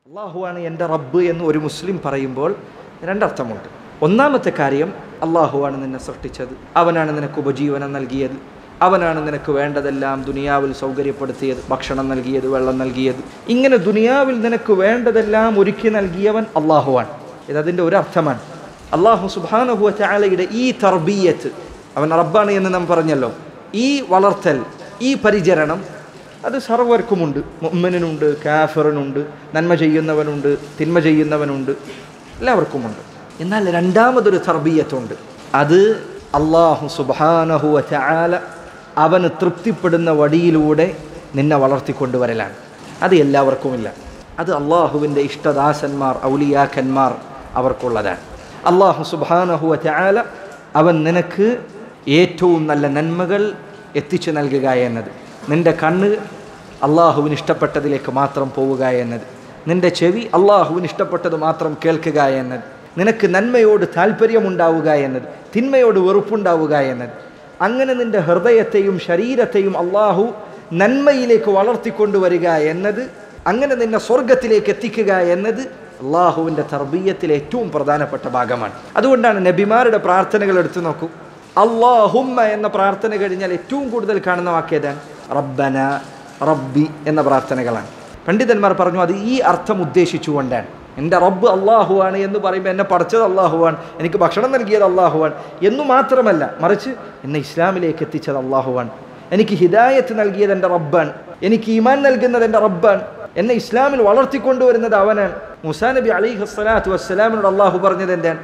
അള്ളാഹുവാണ് എൻ്റെ റബ്ബ് എന്ന് ഒരു മുസ്ലിം പറയുമ്പോൾ രണ്ടർത്ഥമുണ്ട് ഒന്നാമത്തെ കാര്യം അള്ളാഹുവാണ് നിന്നെ സൃഷ്ടിച്ചത് അവനാണ് നിനക്ക് ഉപജീവനം നൽകിയത് അവനാണ് നിനക്ക് വേണ്ടതെല്ലാം ദുനിയാവിൽ സൗകര്യപ്പെടുത്തിയത് ഭക്ഷണം നൽകിയത് വെള്ളം നൽകിയത് ഇങ്ങനെ ദുനിയാവിൽ നിനക്ക് വേണ്ടതെല്ലാം ഒരുക്കി നൽകിയവൻ അള്ളാഹുവാണ് ഇതതിൻ്റെ ഒരു അർത്ഥമാണ് അള്ളാഹു സുബാനഹുവ ചാലയുടെ ഈ തർബീയത്ത് അവൻ റബ്ബാണ് എന്ന് നാം പറഞ്ഞല്ലോ ഈ വളർത്തൽ ഈ പരിചരണം അത് സർവർക്കുമുണ്ട് മുമ്മനുണ്ട് കാഫറിനുണ്ട് നന്മ ചെയ്യുന്നവനുണ്ട് തിന്മ ചെയ്യുന്നവനുണ്ട് എല്ലാവർക്കുമുണ്ട് എന്നാൽ രണ്ടാമതൊരു തർബീയത്തുണ്ട് അത് അള്ളാഹു സുബാനഹുവ ചാല അവന് തൃപ്തിപ്പെടുന്ന വടിയിലൂടെ നിന്നെ വളർത്തിക്കൊണ്ടുവരലാണ് അത് എല്ലാവർക്കുമില്ല അത് അള്ളാഹുവിൻ്റെ ഇഷ്ടദാസന്മാർ ഔലിയാക്കന്മാർ അവർക്കുള്ളതാണ് അള്ളാഹു സുബാനഹുവ ചാല അവൻ നിനക്ക് ഏറ്റവും നല്ല നന്മകൾ എത്തിച്ചു നൽകുക എന്നത് നിൻ്റെ കണ്ണ് അള്ളാഹുവിന് ഇഷ്ടപ്പെട്ടതിലേക്ക് മാത്രം പോവുക എന്നത് നിൻ്റെ ചെവി അള്ളാഹുവിന് ഇഷ്ടപ്പെട്ടത് മാത്രം കേൾക്കുക എന്നത് നിനക്ക് നന്മയോട് താല്പര്യമുണ്ടാവുക എന്നത് തിന്മയോട് വെറുപ്പുണ്ടാവുക എന്നത് അങ്ങനെ നിൻ്റെ ഹൃദയത്തെയും ശരീരത്തെയും അള്ളാഹു നന്മയിലേക്ക് വളർത്തിക്കൊണ്ടുവരിക എന്നത് അങ്ങനെ നിന്നെ സ്വർഗത്തിലേക്ക് എത്തിക്കുക എന്നത് അള്ളാഹുവിൻ്റെ തർബീയത്തിലെ ഏറ്റവും പ്രധാനപ്പെട്ട ഭാഗമാണ് അതുകൊണ്ടാണ് നബിമാരുടെ പ്രാർത്ഥനകൾ എടുത്തു നോക്കൂ അള്ളാഹുമ്മ എന്ന പ്രാർത്ഥന കഴിഞ്ഞാൽ ഏറ്റവും കൂടുതൽ കാണുന്ന വാക്യതാണ് റബ്ബന റബ്ബി എന്ന പ്രാർത്ഥനകളാണ് പണ്ഡിതന്മാർ പറഞ്ഞു അത് ഈ അർത്ഥം ഉദ്ദേശിച്ചുകൊണ്ടാണ് എൻ്റെ റബ്ബ് അള്ളാഹുവാണ് എന്ന് പറയുമ്പോൾ എന്നെ പഠിച്ചത് അള്ളാഹുവാണ് എനിക്ക് ഭക്ഷണം നൽകിയത് അള്ളാഹുവാണ് എന്നു മാത്രമല്ല മറിച്ച് എന്നെ ഇസ്ലാമിലേക്ക് എത്തിച്ചത് അള്ളാഹുവാണ് എനിക്ക് ഹിദായത്ത് നൽകിയത് എൻ്റെ റബ്ബാണ് എനിക്ക് ഈമാൻ നൽകുന്നത് എൻ്റെ റബ്ബാണ് എന്നെ ഇസ്ലാമിൽ വളർത്തിക്കൊണ്ടുവരുന്നത് അവനാണ് മുസാ നബി അലി ഹസ്സലാത്തു വസ്സലാമിനോട് അള്ളാഹു പറഞ്ഞത് എന്താണ്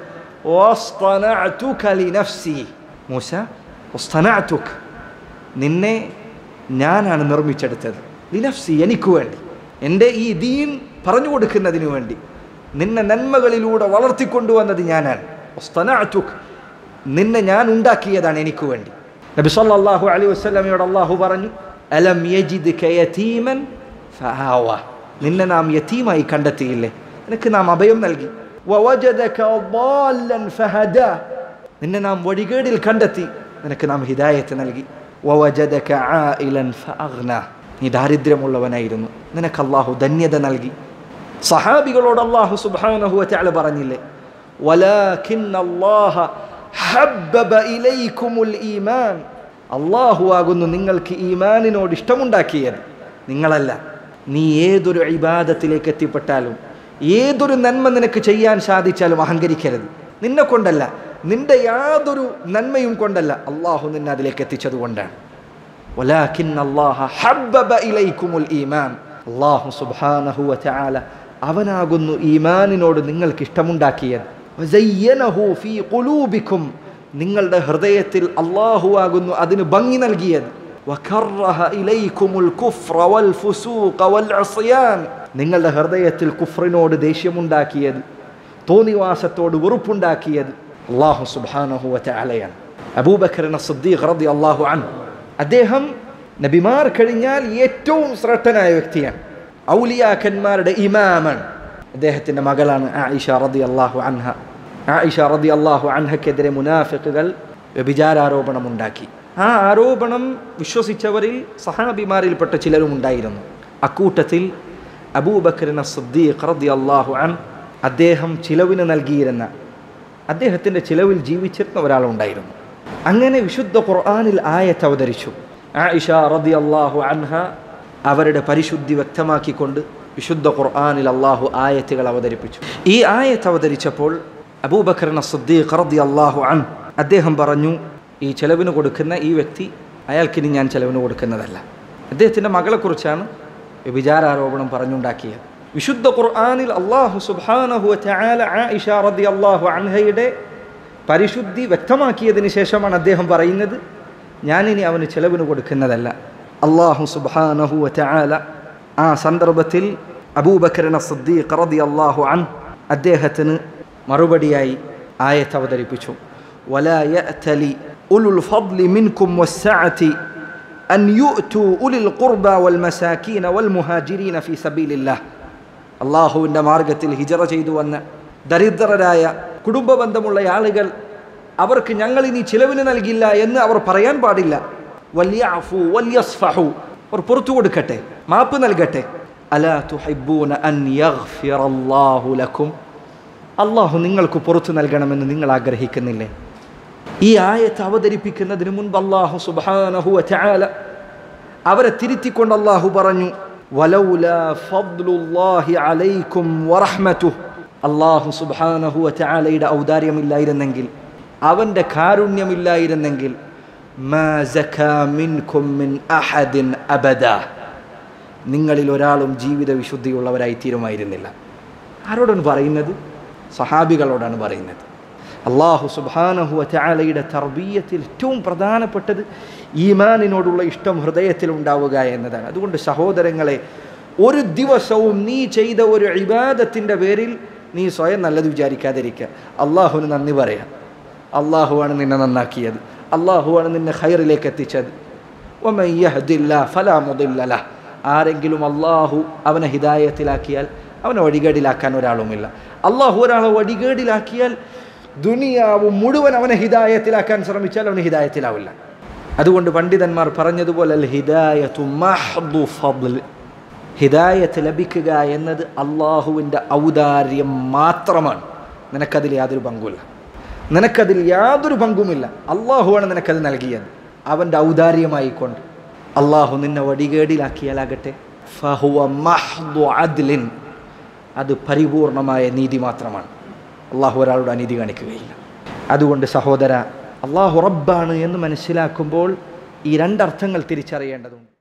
മൂസ നിന്നെ ഞാനാണ് നിർമ്മിച്ചെടുത്തത് ലിനഫ്സി എനിക്ക് വേണ്ടി എൻ്റെ ഈ ദീൻ പറഞ്ഞു കൊടുക്കുന്നതിന് വേണ്ടി നിന്നെ നന്മകളിലൂടെ വളർത്തിക്കൊണ്ടുവന്നത് ഞാനാണ് ഒസ്തനാറ്റുക് നിന്നെ ഞാൻ ഉണ്ടാക്കിയതാണ് എനിക്ക് വേണ്ടി നബി സല്ലല്ലാഹു അലൈഹി വസല്ലമയോട് അള്ളാഹു പറഞ്ഞു അലം യജിദ് കയതീമൻ ഫആവ നിന്നെ നാം യതീമായി കണ്ടെത്തിയില്ലേ നിനക്ക് നാം അഭയം നൽകി വവജദക ضالًا فهدى നിന്നെ നാം വഴികേടിൽ കണ്ടെത്തി നിനക്ക് നാം ഹിദായത്ത് നൽകി വവജദക ആയിലൻ ഫഅഗ്ന നീ ദാരിദ്ര്യമുള്ളവനായിരുന്നു നിനക്ക് അള്ളാഹു ധന്യത നൽകി സഹാബികളോട് അള്ളാഹു സുബ്ഹാനഹു വതആല പറഞ്ഞില്ലേ വലാകിന്ന അല്ലാഹ ഹബ്ബബ ഇലൈക്കുമുൽ ഈമാൻ അള്ളാഹു ആകുന്നു നിങ്ങൾക്ക് ഈമാനിനോട് ഇഷ്ടമുണ്ടാക്കിയത് നിങ്ങളല്ല നീ ഏതൊരു ഇബാദത്തിലേക്ക് എത്തിപ്പെട്ടാലും ഏതൊരു നന്മ നിനക്ക് ചെയ്യാൻ സാധിച്ചാലും അഹങ്കരിക്കരുത് നിന്നെ കൊണ്ടല്ല നിന്റെ യാതൊരു നന്മയും കൊണ്ടല്ല അള്ളാഹു നിന്നെ അതിലേക്ക് എത്തിച്ചത് കൊണ്ടാണ് അള്ളാഹു സുബ്ഹാനഹു വതആല അവനാകുന്നു ഈമാനിനോട് നിങ്ങൾക്ക് ഇഷ്ടമുണ്ടാക്കിയത് നിങ്ങളുടെ ഹൃദയത്തിൽ അള്ളാഹു ആകുന്നു അതിന് ഭംഗി നൽകിയത് നിങ്ങളുടെ ഹൃദയത്തിൽ കുഫ്രിനോട് ദേഷ്യമുണ്ടാക്കിയത് തോന്നിവാസത്തോട് വെറുപ്പുണ്ടാക്കിയത് അള്ളാഹു സുബാനഹു വലയാണ് അബൂബക്കറിന സിദ്ദീഖ് റതി അള്ളാഹു അൻ അദ്ദേഹം നബിമാർ കഴിഞ്ഞാൽ ഏറ്റവും ശ്രേഷ്ഠനായ വ്യക്തിയാണ് ഔലിയാക്കന്മാരുടെ ഇമാമാണ് അദ്ദേഹത്തിൻ്റെ മകളാണ് ആയിഷ റതി അള്ളാഹു അൻഹ ആയിഷ റതി അള്ളാഹു അൻഹക്കെതിരെ മുനാഫിക്കുകൾ വ്യഭിചാരാരോപണമുണ്ടാക്കി ആ ആരോപണം വിശ്വസിച്ചവരിൽ സഹാബിമാരിൽപ്പെട്ട ചിലരും ഉണ്ടായിരുന്നു അക്കൂട്ടത്തിൽ അബൂബക്കറിന സിദ്ദീഖ് റതി അള്ളാഹു അൻ അദ്ദേഹം ചിലവിന് നൽകിയിരുന്ന അദ്ദേഹത്തിൻ്റെ ചിലവിൽ ജീവിച്ചിരുന്ന ഒരാളുണ്ടായിരുന്നു അങ്ങനെ വിശുദ്ധ ഖുർആാനിൽ ആയത്ത് അവതരിച്ചു ആയിഷ റതി അള്ളാഹു അൻഹ അവരുടെ പരിശുദ്ധി വ്യക്തമാക്കിക്കൊണ്ട് വിശുദ്ധ ഖുർആാനിൽ അള്ളാഹു ആയത്തുകൾ അവതരിപ്പിച്ചു ഈ ആയത്ത് അവതരിച്ചപ്പോൾ അബൂബക്കറിന സിദ്ദീഖ് റതി അള്ളാഹു അൻ അദ്ദേഹം പറഞ്ഞു ഈ ചെലവിന് കൊടുക്കുന്ന ഈ വ്യക്തി അയാൾക്കിനി ഞാൻ ചെലവിന് കൊടുക്കുന്നതല്ല അദ്ദേഹത്തിൻ്റെ മകളെക്കുറിച്ചാണ് വിചാരാരോപണം പറഞ്ഞുണ്ടാക്കിയത് വിശുദ്ധ ഖുർആാനിൽ അള്ളാഹു സുബാനഹു ആയിഷ റതി അള്ളാഹു അൻഹയുടെ പരിശുദ്ധി വ്യക്തമാക്കിയതിന് ശേഷമാണ് അദ്ദേഹം പറയുന്നത് ഞാനിനി അവന് ചെലവിന് കൊടുക്കുന്നതല്ല അള്ളാഹു സുബാനഹു ആല ആ സന്ദർഭത്തിൽ അബൂബക്കറിന സദ്ദീഖ് റതി അള്ളാഹു അൻ അദ്ദേഹത്തിന് മറുപടിയായി ആയത്ത് അവതരിപ്പിച്ചു ولا يأتلي أولو الفضل منكم والسعة أن يؤتوا أولي القربى والمساكين والمهاجرين في سبيل الله അള്ളാഹുവിൻ്റെ മാർഗത്തിൽ ഹിജറ ചെയ്തു വന്ന ദരിദ്രരായ കുടുംബ ബന്ധമുള്ള ആളുകൾ അവർക്ക് ഞങ്ങൾ ഇനി ചിലവിന് നൽകില്ല എന്ന് അവർ പറയാൻ പാടില്ല വലിയ അഫു വലിയ സ്ഫഹു അവർ പുറത്തു കൊടുക്കട്ടെ മാപ്പ് നൽകട്ടെ അലാ തുഹിബ്ബൂന അൻ യഗ്ഫിറല്ലാഹു ലക്കും അള്ളാഹു നിങ്ങൾക്ക് പുറത്തു നൽകണമെന്ന് നിങ്ങൾ ആഗ്രഹിക്കുന്നില്ലേ ഈ ആയത്ത് അവതരിപ്പിക്കുന്നതിന് മുൻപ് അള്ളാഹു സുബ്ഹാനഹു വതആല അവരെ തിരുത്തിക്കൊണ്ട് അള്ളാഹു പറഞ്ഞു വലൗലാ ഫദ്ലുല്ലാഹി അലൈക്കും വറഹ്മതുഹു അള്ളാഹു സുബ്ഹാനഹു വതആലയുടെ ഔദാര്യമില്ലായിരുന്നെങ്കിൽ അവൻ്റെ കാരുണ്യമില്ലായിരുന്നെങ്കിൽ മാ സകാ മിൻകും മിൻ അഹദിൻ അബദാ നിങ്ങളിൽ ഒരാളും ജീവിത വിശുദ്ധിയുള്ളവരായി തീരുമായിരുന്നില്ല ആരോടാണ് പറയുന്നത് സഹാബികളോടാണ് പറയുന്നത് അള്ളാഹു സുബാനഹു ചാലയുടെ തർബീയത്തിൽ ഏറ്റവും പ്രധാനപ്പെട്ടത് ഈമാനിനോടുള്ള ഇഷ്ടം ഹൃദയത്തിൽ ഉണ്ടാവുക എന്നതാണ് അതുകൊണ്ട് സഹോദരങ്ങളെ ഒരു ദിവസവും നീ ചെയ്ത ഒരു ഇബാദത്തിൻ്റെ പേരിൽ നീ സ്വയം നല്ലത് വിചാരിക്കാതിരിക്കുക അള്ളാഹുവിന് നന്ദി പറയാം അള്ളാഹുവാണ് നിന്നെ നന്നാക്കിയത് അള്ളാഹുവാണ് നിന്നെ ഖൈറിലേക്ക് എത്തിച്ചത് ഒമൻ യഹ്ദില്ല ഫലാ മുദില്ലല ആരെങ്കിലും അള്ളാഹു അവനെ ഹിദായത്തിലാക്കിയാൽ അവനെ വഴികേടിലാക്കാൻ ഒരാളുമില്ല അള്ളാഹു ഒരാളെ വഴികേടിലാക്കിയാൽ ദുനിയാവ് മുഴുവൻ അവനെ ഹിദായത്തിലാക്കാൻ ശ്രമിച്ചാൽ അവന് ഹിദായത്തിലാവില്ല അതുകൊണ്ട് പണ്ഡിതന്മാർ പറഞ്ഞതുപോലെ അൽ ഹിദായത്തു മഹ്ദു ഫദ്ൽ ഹിദായത്ത് ലഭിക്കുക എന്നത് അള്ളാഹുവിൻ്റെ ഔദാര്യം മാത്രമാണ് നിനക്കതിൽ യാതൊരു പങ്കുമില്ല നിനക്കതിൽ യാതൊരു പങ്കുമില്ല അള്ളാഹുവാണ് നിനക്കത് നൽകിയത് അവൻ്റെ ഔദാര്യമായിക്കൊണ്ട് അള്ളാഹു നിന്നെ വടികേടിലാക്കിയാലാകട്ടെ ഫഹുവ മഹ്ദു അദ്ലിൻ അത് പരിപൂർണമായ നീതി മാത്രമാണ് അള്ളാഹു ഒരാളുടെ അനീതി കാണിക്കുകയില്ല അതുകൊണ്ട് സഹോദര അള്ളാഹു റബ്ബാണ് എന്ന് മനസ്സിലാക്കുമ്പോൾ ഈ രണ്ടർത്ഥങ്ങൾ തിരിച്ചറിയേണ്ടതുണ്ട്